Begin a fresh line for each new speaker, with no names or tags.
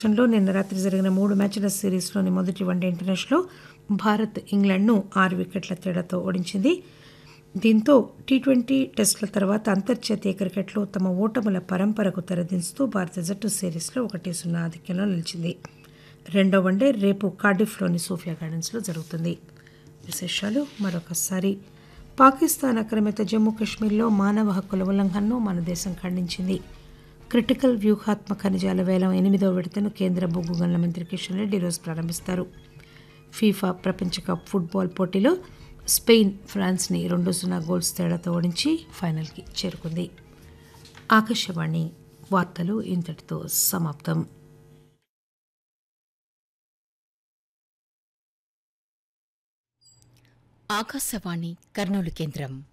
లో నిన్న రాత్రి జరిగిన మూడు మ్యాచ్ల సిరీస్లోని మొదటి వన్డే ఇంటర్నేషనల్లో భారత్ ఇంగ్లాండ్ను ఆరు వికెట్ల తేడాతో ఓడించింది దీంతో టీ ట్వంటీ టెస్టుల తర్వాత అంతర్జాతీయ క్రికెట్లో తమ ఓటముల పరంపరకు తెరదించుతూ భారత జట్టు సిరీస్లో ఒకటి సున్నా ఆధిక్యంలో నిలిచింది రెండో వన్డే రేపు కార్డిఫ్లోని సోఫియా గార్డెన్స్లో జరుగుతుంది విశేషాలు మరొకసారి పాకిస్తాన్ ఆక్రమిత జమ్మూ కాశ్మీర్లో మానవ హక్కుల ఉల్లంఘనను మన దేశం ఖండించింది క్రిటికల్ వ్యూహాత్మక ఖనిజాల వేలం ఎనిమిదో విడతను కేంద్ర బొగ్గు గనుల మంత్రి కిషన్ రెడ్డి ఈరోజు ప్రారంభిస్తారు ఫీఫా ప్రపంచ కప్ ఫుట్బాల్ పోటీలో స్పెయిన్ ఫ్రాన్స్ని రెండు సున్నా గోల్స్ తేడాతో ఓడించి ఫైనల్కి చేరుకుంది ఆకాశవాణి వార్తలు ఇంతటితో సమాప్తం
ఆకాశవాణి కర్నూలు కేంద్రం